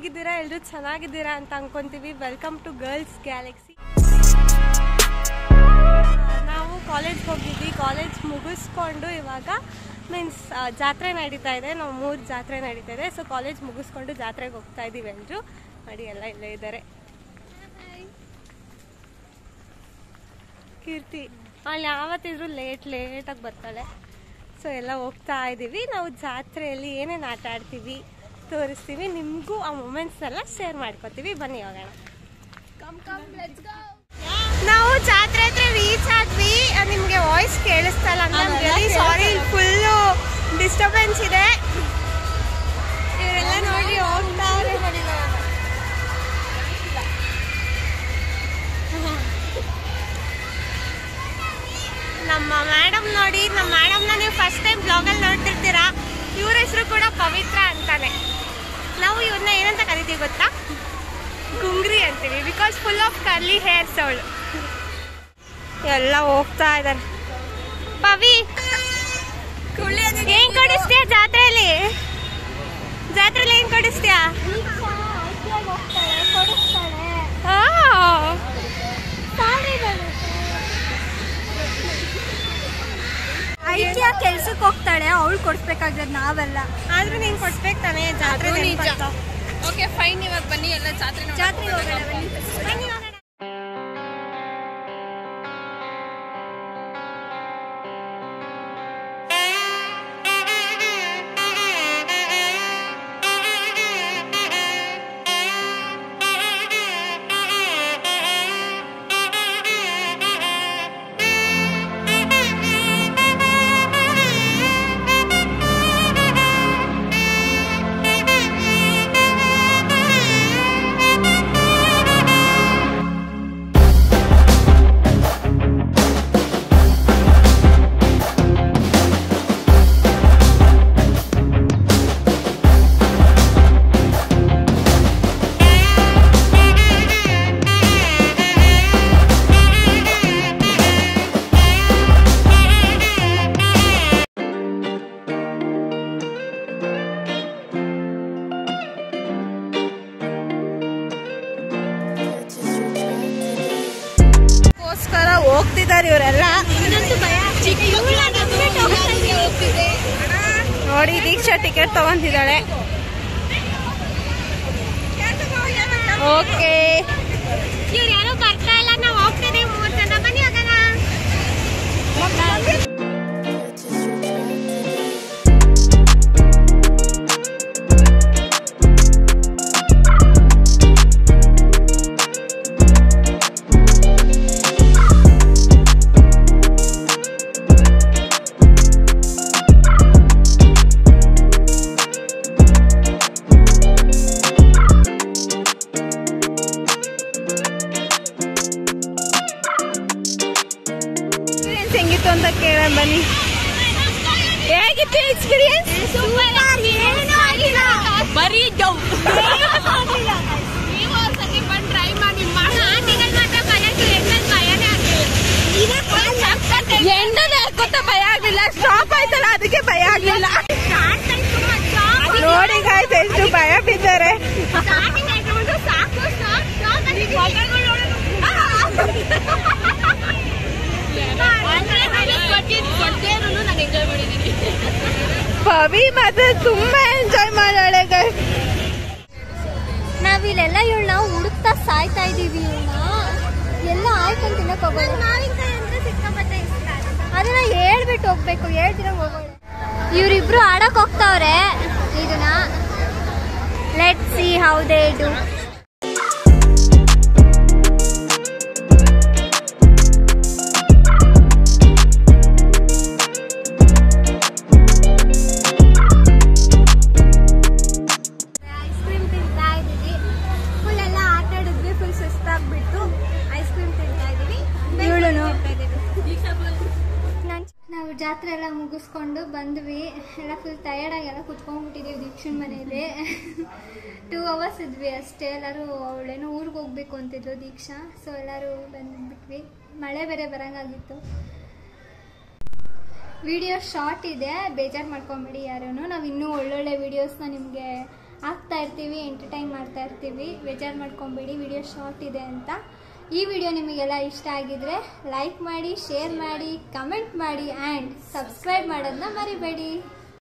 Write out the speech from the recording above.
ಹೇಗಿದ್ದೀರಾ ಎಲ್ಲರೂ ಚೆನ್ನಾಗಿದ್ದೀರಾ ಅಂತ ಅನ್ಕೊಂತೀವಿ ವೆಲ್ಕಮ್ ಟು ಗರ್ಲ್ಸ್ ಗ್ಯಾಲಕ್ಸಿ ನಾವು ಕಾಲೇಜ್ಗೆ ಹೋಗಿದ್ವಿ ಕಾಲೇಜ್ ಮುಗಿಸ್ಕೊಂಡು ಇವಾಗ ಮೀನ್ಸ್ ಜಾತ್ರೆ ನಡೀತಾ ಇದೆ ನಾವು ಮೂರು ಜಾತ್ರೆ ನಡೀತಾ ಇದೆ ಸೊ ಕಾಲೇಜ್ ಮುಗಿಸ್ಕೊಂಡು ಜಾತ್ರೆಗೆ ಹೋಗ್ತಾ ಇದ್ದೀವಿ ಎಲ್ಲರೂ ನೋಡಿ ಎಲ್ಲ ಇಲ್ಲೇ ಇದ್ದಾರೆ ಕೀರ್ತಿ ಅಲ್ಲಿ ಯಾವತ್ತಿದ್ರು ಲೇಟ್ ಲೇಟಾಗಿ ಬರ್ತಾಳೆ ಸೊ ಎಲ್ಲ ಹೋಗ್ತಾ ಇದ್ದೀವಿ ನಾವು ಜಾತ್ರೆಯಲ್ಲಿ ಏನೇನು ಆಟ ಆಡ್ತೀವಿ ತೋರಿಸ್ತೀವಿ ನಿಮಗೂ ಆ ಮೂಮೆಂಟ್ಸ್ ಎಲ್ಲ ಶೇರ್ ಮಾಡ್ಕೊತೀವಿ ಬನ್ನಿ ಹೋಗೋಣ ನಾವು ಜಾತ್ರೆ ಹತ್ರ ರೀಚ್ ಆದ್ವಿ ನಿಮಗೆ ವಾಯ್ಸ್ ಕೇಳಿಸ್ತಾ ಇಲ್ಲ ಅಂದ್ರೆ ಸಾರಿ ಫುಲ್ಲು ಡಿಸ್ಟರ್ಬೆನ್ಸ್ ಇದೆ ಇವರೆಲ್ಲ ನೋಡಿ ಹೋಗ್ತಾವ್ರೆ ನಮ್ಮ ಮೇಡಮ್ ನೋಡಿ ನಮ್ಮ ಮೇಡಮ್ನ ನೀವು ಫಸ್ಟ್ ಟೈಮ್ ಬ್ಲಾಗಲ್ಲಿ ನೋಡ್ತಿರ್ತೀರಾ ಇವ್ರ ಹೆಸರು ಕೂಡ ಪವಿತ್ರ ಅಂತಾನೆ ನಾವು ಇವ್ರನ್ನ ಏನಂತ ಕರಿತೀವಿ ಗೊತ್ತಾ ಗುಂಗ್ರಿ ಅಂತೀವಿ because full of curly hairs ಅವಳು ಎಲ್ಲ ಹೋಗ್ತಾ ಇದ್ದಾರೆ ಪವಿ ಏನ್ ಕೊಡಿಸ್ತೀಯ ಜಾತ್ರೆಯಲ್ಲಿ ಜಾತ್ರೆಯಲ್ಲಿ ಏನ್ ಕೊಡಿಸ್ತೀಯ ಆ. ಐಟಿಯ ಕೆಲ್ಸಕ್ಕೆ ಹೋಗ್ತಾಳೆ ಅವಳು ಕೊಡ್ಸ್ಬೇಕಾಗ್ತದೆ ನಾವೆಲ್ಲ ಆದ್ರೂ ನೀನ್ ಕೊಡ್ಬೇಕು ತಾನೇ ಜಾತ್ರೆ ಅದು ನಿಜ. ನೆನ್ಪಂತ. ಓಕೆ ಫೈನ್ ಇವಾಗ ಬನ್ನಿ ಎಲ್ಲ ಜಾತ್ರೆ ನೋಡೋಣ. ಜಾತ್ರೆಗೆ ಹೋಗೋಣ ಬನ್ನಿ ಬನ್ನಿ ಹೋಗೋಣ. ಗೋಸ್ಕರ ಹೋಗ್ತಿದ್ದಾರೆ ಇವರೆಲ್ಲ ನೋಡಿ ದೀಕ್ಷಾ ಟಿಕೆಟ್ ತಗೊಂತಿದ್ದಾಳೆ ಓಕೆ ಇವ್ರು ಯಾರೋ ಬರ್ತಾ ಇಲ್ಲ ನಾವು ಹೋಗ್ತಿದೀವಿ ಮೂರ್ ಜನ ಬನ್ನಿ ಹೋಗೋಣ ಎಕ್ಸ್ಪೀರಿಯನ್ಸ್ ಹೆಂಗಿತ್ತು ಅಂತ ಕೇಳೋಣ ಬನ್ನಿ ಹೇಗಿತ್ತು ಎಕ್ಸ್ಪೀರಿಯನ್ಸ್ ಬರೀ ಜೌ ನೀವು ಒಂದ್ಸತಿ ಬಂದು ಟ್ರೈ ಮಾಡಿ ಎಂಡನೇ ಹಾಕೋತ ಭಯ ಆಗ್ಲಿಲ್ಲ ಸ್ಟಾಪ್ ಆಯ್ತಲ್ಲ ಅದಕ್ಕೆ ಭಯ ಆಗ್ಲಿಲ್ಲ ನೋಡಿ ಗಾಯ್ತು ಎಷ್ಟು ಭಯ ಬಿದ್ದಾರೆ ನಾನು ಎಂಜಾಯ್ ಮಾಡಿದ್ದೀನಿ ಪವಿ ಮಾತ್ರ ತುಂಬಾ ಎಂಜಾಯ್ ಮಾಡಾಳೆ guys. ನಾವಿಲ್ಲೆಲ್ಲ ಇವಳನ್ನ ಹುಡುಕ್ತಾ ಸಾಯ್ತಾ ಇದೀವಿ ಇವಳನ್ನ ಎಲ್ಲ ಆಯ್ತು ಅಂತ ತಿನ್ನಕ್ ಹೋಗೋಣ ಅದನ್ನ ಹೇಳ್ಬಿಟ್ಟು ಹೋಗ್ಬೇಕು ಹೇಳ್ದಿರ ಹೋಗೋಣ ಇವ್ರಿಬ್ರು ಆಡಕ್ ಹೋಗ್ತಾವ್ರೆ ಇದನ್ನ let see how they do ice cream ತಿಂತಾ ಇದೀವಿ ಫುಲ್ ಎಲ್ಲ ಆಟ ಆಡಿದ್ವಿ ಫುಲ್ ಸುಸ್ತಾಗ್ಬಿಟ್ಟು ಐಸ್ ಕ್ರೀಮ್ ತಿಂತಾ ಇದೀವಿ ಇವಳುನು. ನಾನ್- ನಾವು ಜಾತ್ರೆ ಎಲ್ಲ ಮುಗಿಸ್ಕೊಂಡು ಬಂದ್ವಿ ಎಲ್ಲ ಫುಲ್ ಟಯರ್ಡ್ ಆಗಿ ಎಲ್ಲ ಕುತ್ಕೊಂಡ್ಬಿಟ್ಟಿದೀವಿ ದೀಕ್ಷನ್ ಮನೇಲಿ ಟೂ ಅವರ್ಸ್ ಇದ್ವಿ ಅಷ್ಟೇ ಎಲ್ಲರೂ ಅವಳೇನೋ ಊರಿಗೆ ಹೋಗ್ಬೇಕು ಅಂತಿದ್ಲು ದೀಕ್ಷಾ ಸೊ ಎಲ್ಲರೂ ಬಂದ್ಬಿಟ್ವಿ ಮಳೆ ಬೇರೆ ಬರಂಗಾಗಿತ್ತು ವಿಡಿಯೋ ಶಾರ್ಟ್ ಇದೆ ಬೇಜಾರು ಮಾಡ್ಕೊಂಬಿಡಿ ಯಾರೂ ನಾವು ಇನ್ನೂ ಒಳ್ಳೊಳ್ಳೆ ವೀಡಿಯೋಸ್ನ ನಿಮಗೆ ಹಾಕ್ತಾ ಇರ್ತೀವಿ ಎಂಟರ್ಟೈನ್ ಮಾಡ್ತಾ ಇರ್ತೀವಿ ಬೇಜಾರು ಮಾಡ್ಕೊಂಬೇಡಿ ವಿಡಿಯೋ ಶಾರ್ಟ್ ಇದೆ ಅಂತ ಈ ವಿಡಿಯೋ ನಿಮಗೆಲ್ಲ ಇಷ್ಟ ಆಗಿದ್ರೆ ಲೈಕ್ ಮಾಡಿ ಶೇರ್ ಮಾಡಿ ಕಮೆಂಟ್ ಮಾಡಿ ಆ್ಯಂಡ್ ಸಬ್ಸ್ಕ್ರೈಬ್ ಮಾಡೋದನ್ನ ಮರಿಬೇಡಿ